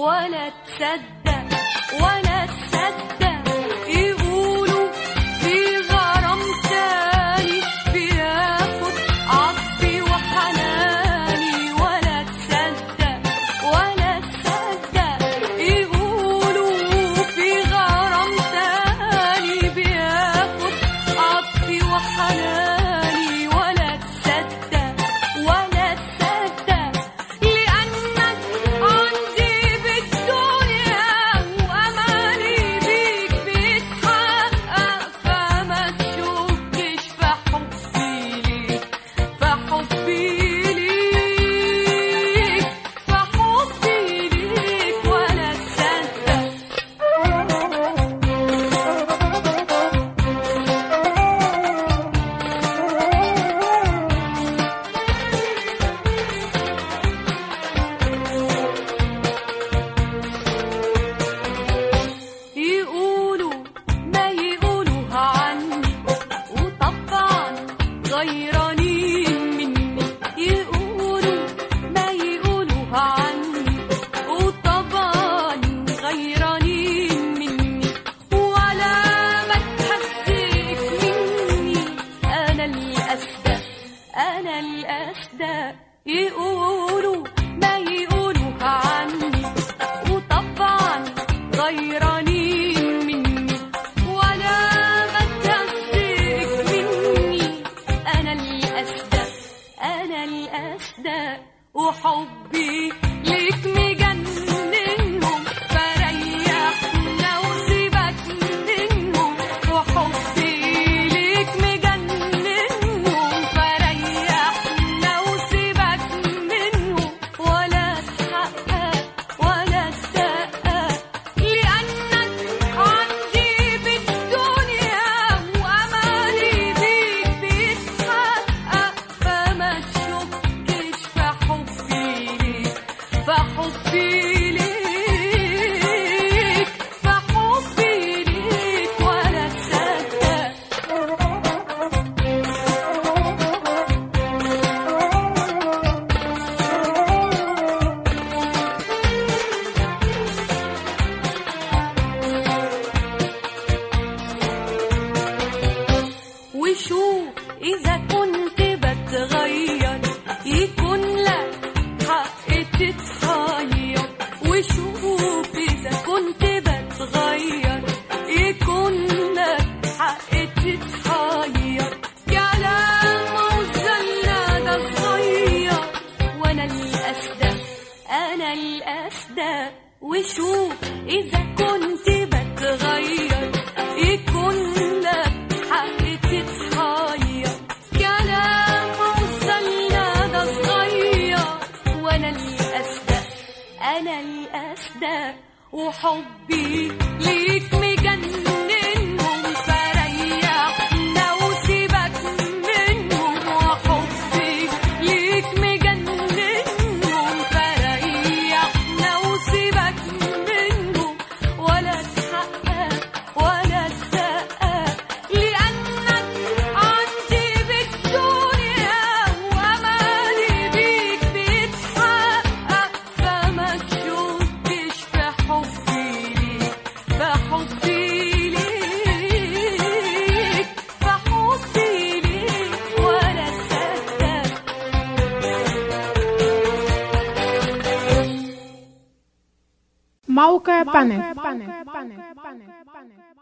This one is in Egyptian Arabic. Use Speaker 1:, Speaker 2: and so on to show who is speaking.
Speaker 1: ولا تصدق ولا تصدق يقولوا في غرام تاني بياخد عطفي وحناني ولا تصدق ولا تصدق يقولوا في غرام تاني بياخد عطفي وحناني ولا تصدق ولا تصدق لأنك عندي بالدنيا وأماني بيك بيتحقق فما تشكش في حبي ليك في حبي ليك في حبي ليك ولا تصدق يقولوا ما يقولوها عني وطبعا غيرانين مني يقولوا ما يقولوها عني وطبعا غيرانين مني ولا ما تحسيك مني انا الاسدى انا الاسدى يقولوا ما يقولوها عني وطبعا غيرانين مني ولا ما تهزيك مني انا الاسدى انا الاسدى وحبي ليك مجننهم فريحنا وسيبك منهم وحبي ليك مجننهم فريحنا وسيبك منهم ولا تحقق ولا تدقق لأنك عندي بالدنيا وأماني بيك بيتحقق فما تشكش في حبي ليك في حبي ليك في حبي ليك ولا تصدق وشوف إذا كنت بتغير يكون لك حق تتحير وشوف إذا كنت بتغير يكون لك حق تتحير كلام وزلنا ده صغير وأنا الأسدى أنا الأسدى وشوف إذا كنت بتغير يكون لك حق تتحير كلام وصلنا ده صغير وانا الاسدى انا الاسدى وحبي ليك مجننهم فريحنا وسيبك منهم وحبي ليك مجننهم فريحنا وسيبك منهم ولا تحقق ولا تدقق لأنك عندي بالدنيا وأماني بيك بيتحقق فما تشكش في حبي ليك في حبي ليك في حبي ليك ولا تصدق
Speaker 2: موقع بانل